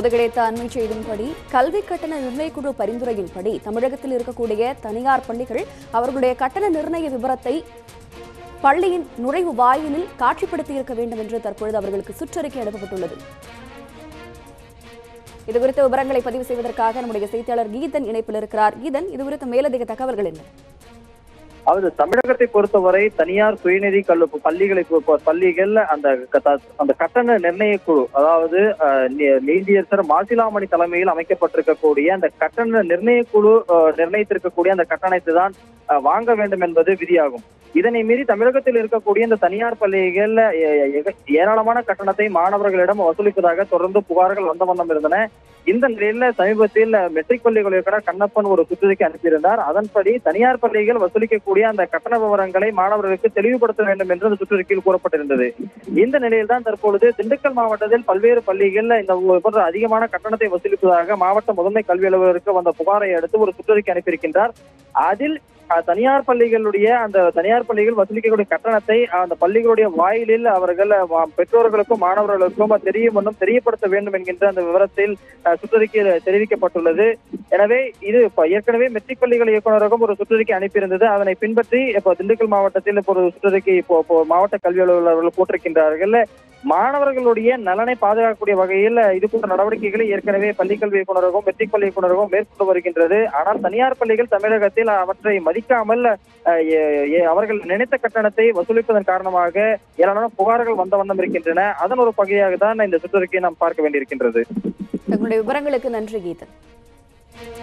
இப்போது கிடைத்த அண்மை செய்தியின்படி கல்வி கட்டண நிர்ணயக்குழு பரிந்துரையின்படி தமிழகத்தில் இருக்கக்கூடிய தனியார் பள்ளிகள் அவர்களுடைய கட்டண நிர்ணய விவரத்தை பள்ளியின் நுழைவு வாயிலில் காட்சிப்படுத்தி இருக்க வேண்டும் என்று தற்பொழுது அவர்களுக்கு சுற்றறிக்கை அனுப்பப்பட்டுள்ளது இதுகுறித்த விவரங்களை பதிவு செய்வதற்காக நம்முடைய செய்தியாளர் கீதன் இணைப்பில் இருக்கிறார் கீதன் இது குறித்த மேலதிக தகவல்கள் என்ன அதாவது தமிழகத்தை பொறுத்தவரை தனியார் சுயநிதி கல்லு பள்ளிகளை பொ- பள்ளிகள் அந்த க- அந்த கட்டண நிர்ணய குழு அதாவது அஹ், நீ- நீதியரசர் மாசிலாமணி தலைமையில் அமைக்கப்பட்டிருக்கக்கூடிய அந்த கட்டண நிர்ணய குழு அஹ், நிர்ணயித்திருக்கக்கூடிய அந்த கட்டணத்தை தான் அஹ், வாங்க வேண்டும் என்பது விதியாகும் இதனை மீறி தமிழகத்தில் இருக்கக்கூடிய இந்த தனியார் பள்ளிகள் ஏ- ஏ- ஏராளமான கட்டணத்தை மாணவர்களிடம் வசூலிப்பதாக தொடர்ந்து புகார்கள் வந்த வண்ணம் இருந்தன இந்த நிலையில சமீபத்தில் மெட்ரிக் பள்ளிகள் இயக்குனர் கண்ணப்பன் ஒரு சுற்றறிக்கை அனுப்பியிருந்தார் அதன்படி தனியார் பள்ளிகள் வசூலிக்கக்கூடிய அந்த கட்டண விவரங்களை மாணவர்களுக்கு தெளிவுபடுத்த வேண்டும் என்று அந்த சுற்றறிக்கையில் கூறப்பட்டிருந்தது இந்த நிலையில் தான் தற்பொழுது திண்டுக்கல் மாவட்டத்தில் பல்வேறு பள்ளிகள் இந்த போன்ற அதிகமான கட்டணத்தை வசூலிப்பதாக மாவட்ட முதன்மை கல்வி அலுவலருக்கு வந்த புகாரை அடுத்து ஒரு சுற்றறிக்கை அனுப்பியிருக்கின்றார் அதில் அஹ், தனியார் பள்ளிகளுடைய அந்த தனியார் பள்ளிகள் வசூலிக்கக்கூடிய கட்டணத்தை அந்த பள்ளிகளுடைய வாயிலில் அவர்கள் அஹ், பெற்றோர்களுக்கும் மாணவர்களுக்கும் தெரியும் இன்னும் தெரியப்படுத்த வேண்டும் என்கின்ற அந்த விவரத்தில் அஹ், சுற்றறிக்கையில் தெரிவிக்கப்பட்டுள்ளது எனவே இது இப்ப ஏற்கனவே மெட்ரிக் பள்ளிகள் இயக்குநரகம் ஒரு சுற்றறிக்கை அனுப்பியிருந்தது அதனை பின்பற்றி இப்போ திண்டுக்கல் மாவட்டத்தில் இப்போ ஒரு சுற்றறிக்கை இப்போ இப்போ மாவட்ட கல்வி அலுவலர்கள் போட்டிருக்கின்றார்கள் மாணவர்களுடைய நலனை பாதுகாக்கக்கூடிய வகையில் இது போன்ற நடவடிக்கைகளை ஏற்கனவே பள்ளிக்கல்வி இயக்குநரகம் மெட்ரிக் பள்ளி இயக்குநரகம் மேற்கொண்டு வருகின்றது ஆனால் தனியார் பள்ளிகள் தமிழகத்தில் அவற்றை மதிக்காமல் அஹ், எ- எ- அவர்கள் நினைத்த கட்டணத்தை வசூலிப்பதன் காரணமாக ஏராளமான புகார்கள் வந்த வண்ணம் இருக்கின்றன அதன் ஒரு பகுதியாக தான் இந்த சுற்றறிக்கையை நாம் பார்க்க வேண்டியிருக்கின்றது தங்களுடைய விவரங்களுக்கு நன்றி கீதன்